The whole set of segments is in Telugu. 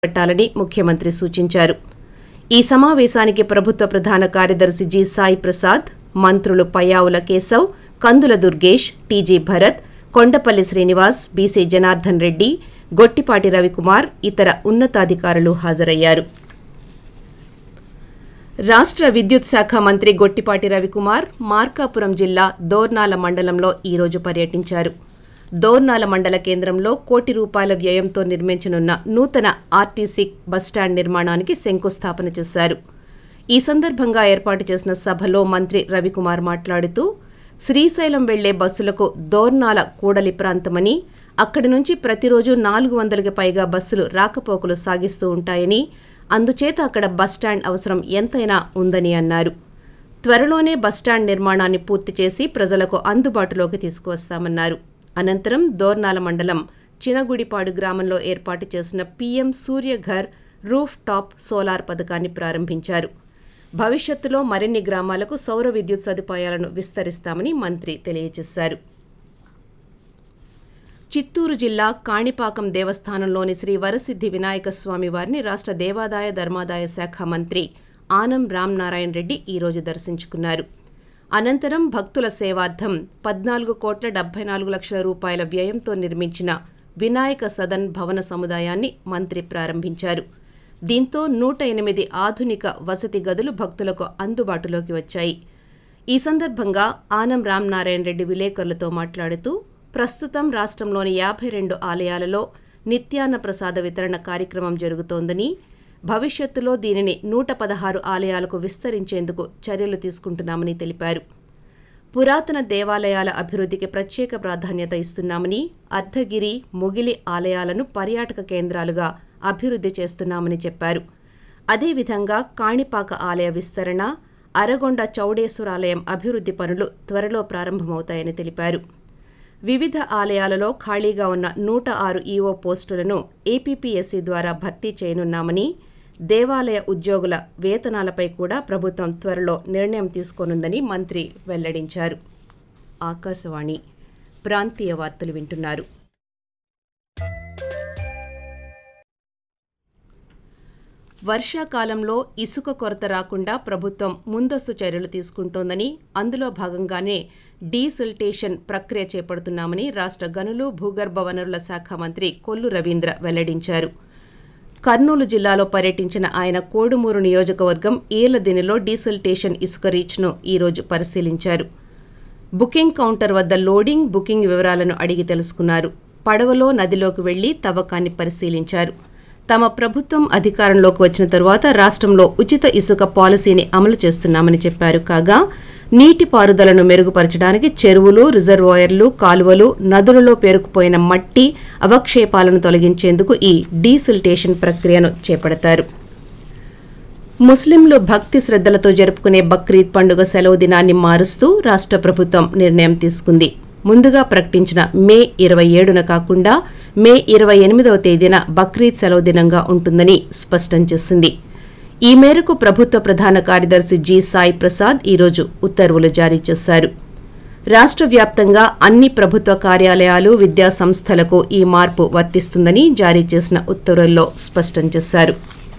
పెట్టాలని ముఖ్యమంత్రి సూచించారు ఈ సమావేశానికి ప్రభుత్వ ప్రధాన కార్యదర్శి జి సాయి ప్రసాద్ మంత్రులు పయ్యావుల కేశవ్ కందుల దుర్గేష్ టీజీ భరత్ కొండపల్లి శ్రీనివాస్ బీసీ జనార్దన్ రెడ్డి గొట్టిపాటి రవికుమార్ ఇతర ఉన్నతాధికారులు హాజరయ్యారు రాష్ట్ర విద్యుత్ శాఖ మంత్రి గొట్టిపాటి రవికుమార్ మార్కాపురం జిల్లా దోర్నాల మండలంలో ఈరోజు పర్యటించారు దోర్నాల మండల కేంద్రంలో కోటి రూపాయల వ్యయంతో నిర్మించనున్న నూతన ఆర్టీసీ బస్టాండ్ నిర్మాణానికి శంకుస్థాపన చేశారు ఈ సందర్భంగా ఏర్పాటు చేసిన సభలో మంత్రి రవికుమార్ మాట్లాడుతూ శ్రీశైలం వెళ్లే బస్సులకు దోర్నాల కూడలి ప్రాంతమని అక్కడి నుంచి ప్రతిరోజు నాలుగు వందలకి పైగా బస్సులు రాకపోకలు సాగిస్తూ ఉంటాయని అందుచేత అక్కడ బస్టాండ్ అవసరం ఎంతైనా ఉందని అన్నారు త్వరలోనే బస్టాండ్ నిర్మాణాన్ని పూర్తి చేసి ప్రజలకు అందుబాటులోకి తీసుకువస్తామన్నారు అనంతరం దోర్నాల మండలం చినగుడిపాడు గ్రామంలో ఏర్పాటు చేసిన PM Suryaghar roof top solar పథకాన్ని ప్రారంభించారు భవిష్యత్తులో మరిన్ని గ్రామాలకు సౌర విద్యుత్ సదుపాయాలను విస్తరిస్తామని మంత్రి తెలియజేశారు చిత్తూరు జిల్లా కాణిపాకం దేవస్థానంలోని శ్రీ వరసిద్ధి వినాయక స్వామి వారిని రాష్ట్ర దేవాదాయ ధర్మాదాయ శాఖ మంత్రి ఆనం రామనారాయణ రెడ్డి ఈరోజు దర్శించుకున్నారు అనంతరం భక్తుల సేవార్థం పద్నాలుగు కోట్ల డెబ్బై నాలుగు లక్షల రూపాయల వ్యయంతో నిర్మించిన వినాయక సదన్ భవన సముదాయాన్ని మంత్రి ప్రారంభించారు దీంతో నూట ఎనిమిది ఆధునిక వసతి గదులు భక్తులకు అందుబాటులోకి వచ్చాయి ఈ సందర్భంగా ఆనం రామనారాయణ రెడ్డి విలేకరులతో మాట్లాడుతూ ప్రస్తుతం రాష్ట్రంలోని యాభై రెండు ఆలయాలలో నిత్యాన్న ప్రసాద వితరణ కార్యక్రమం జరుగుతోందని భవిష్యత్తులో దీనిని నూట పదహారు ఆలయాలకు విస్తరించేందుకు చర్యలు తీసుకుంటున్నామని తెలిపారు పురాతన దేవాలయాల అభివృద్ధికి ప్రత్యేక ప్రాధాన్యత ఇస్తున్నామని అర్ధగిరి ముగిలి ఆలయాలను పర్యాటక కేంద్రాలుగా అభివృద్ధి చేస్తున్నామని చెప్పారు అదేవిధంగా కాణిపాక ఆలయ విస్తరణ అరగొండ చౌడేశ్వరాలయం అభివృద్ధి పనులు త్వరలో ప్రారంభమవుతాయని తెలిపారు వివిధ ఆలయాలలో ఖాళీగా ఉన్న నూట ఆరు ఈఓ పోస్టులను ఏపీపీఎస్సీ ద్వారా భర్తీ చేయనున్నామని దేవాలయ ఉద్యోగుల వేతనాలపై కూడా ప్రభుత్వం త్వరలో నిర్ణయం తీసుకోనుందని మంత్రి వెల్లడించారు ఆకాశవాణి ప్రాంతీయ వార్తలు వింటున్నారు వర్షాకాలంలో ఇసుక కొరత రాకుండా ప్రభుత్వం ముందస్తు చర్యలు తీసుకుంటోందని అందులో భాగంగానే డీసిల్టేషన్ ప్రక్రియ చేపడుతున్నామని రాష్ట్ర గనులు భూగర్భ వనరుల శాఖ మంత్రి కొల్లు రవీంద్ర వెల్లడించారు కర్నూలు జిల్లాలో పర్యటించిన ఆయన కోడుమూరు నియోజకవర్గం ఏలదినిలో డీసిల్టేషన్ ఇసుక రీచ్ను ఈరోజు పరిశీలించారు బుకింగ్ కౌంటర్ వద్ద లోడింగ్ బుకింగ్ వివరాలను అడిగి తెలుసుకున్నారు పడవలో నదిలోకి వెళ్లి తవ్వకాన్ని పరిశీలించారు తమ ప్రభుత్వం అధికారంలోకి వచ్చిన తరువాత రాష్ట్రంలో ఉచిత ఇసుక పాలసీని అమలు చేస్తున్నామని చెప్పారు కాగా నీటిపారుదలను మెరుగుపరచడానికి చెరువులు రిజర్వాయర్లు కాలువలు నదులలో పేరుకుపోయిన మట్టి అవక్షేపాలను తొలగించేందుకు ఈ డీసిల్టేషన్ ప్రక్రియను చేపడతారు ముస్లింలు భక్తి శ్రద్ధలతో జరుపుకునే బక్రీద్ పండుగ సెలవు దినాన్ని మారుస్తూ రాష్ట్ర ప్రభుత్వం నిర్ణయం తీసుకుంది ముందుగా ప్రకటించిన మే ఇరవై ఏడున కాకుండా మే ఇరవై ఎనిమిదవ తేదీన బక్రీద్ సెలవు దినంగా ఉంటుందని స్పష్టం చేసింది ఈ మేరకు ప్రభుత్వ ప్రధాన కార్యదర్శి జి సాయి ప్రసాద్ ఈరోజు ఉత్తర్వులు జారీ చేశారు రాష్ట్ర వ్యాప్తంగా అన్ని ప్రభుత్వ కార్యాలయాలు విద్యా సంస్థలకు ఈ మార్పు వర్తిస్తుందని జారీ చేసిన ఉత్తర్వుల్లో స్పష్టం చేశారు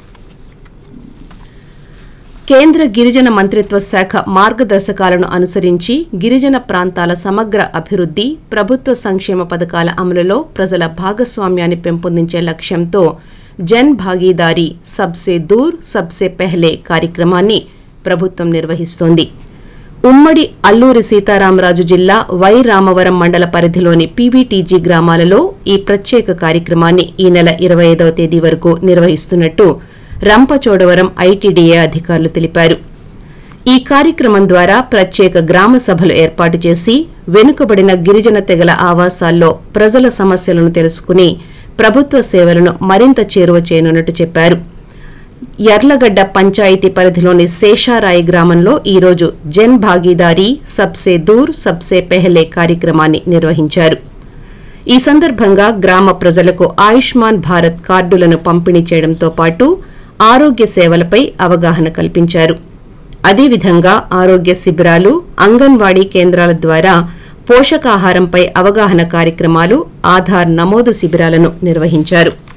కేంద్ర గిరిజన మంత్రిత్వ శాఖ మార్గదర్శకాలను అనుసరించి గిరిజన ప్రాంతాల సమగ్ర అభివృద్ధి ప్రభుత్వ సంక్షేమ పథకాల అమలులో ప్రజల భాగస్వామ్యాన్ని పెంపొందించే లక్ష్యంతో జన్ భాగీదారీ సబ్సే దూర్ సబ్సే పెహ్లే కార్యక్రమాన్ని ప్రభుత్వం నిర్వహిస్తోంది ఉమ్మడి అల్లూరి సీతారామరాజు జిల్లా వై రామవరం మండల పరిధిలోని పీవీటీజీ గ్రామాలలో ఈ ప్రత్యేక కార్యక్రమాన్ని ఈ నెల ఇరవై ఐదవ తేదీ వరకు నిర్వహిస్తున్నట్టు రంపచోడవరం ఐటీడీఏ అధికారులు తెలిపారు ఈ కార్యక్రమం ద్వారా ప్రత్యేక గ్రామ సభలు ఏర్పాటు చేసి వెనుకబడిన గిరిజన తెగల ఆవాసాల్లో ప్రజల సమస్యలను తెలుసుకుని ప్రభుత్వ సేవలను మరింత చేరువ చేయనున్నట్టు చెప్పారు యర్లగడ్డ పంచాయతీ పరిధిలోని శేషారాయి గ్రామంలో ఈరోజు జన్ భాగీదారీ సబ్సే దూర్ సబ్సే పెహలే కార్యక్రమాన్ని నిర్వహించారు ఈ సందర్భంగా గ్రామ ప్రజలకు ఆయుష్మాన్ భారత్ కార్డులను పంపిణీ చేయడంతో పాటు ఆరోగ్య సేవలపై అవగాహన కల్పించారు అదేవిధంగా ఆరోగ్య శిబిరాలు అంగన్వాడీ కేంద్రాల ద్వారా పోషకాహారంపై అవగాహన కార్యక్రమాలు ఆధార్ నమోదు శిబిరాలను నిర్వహించారు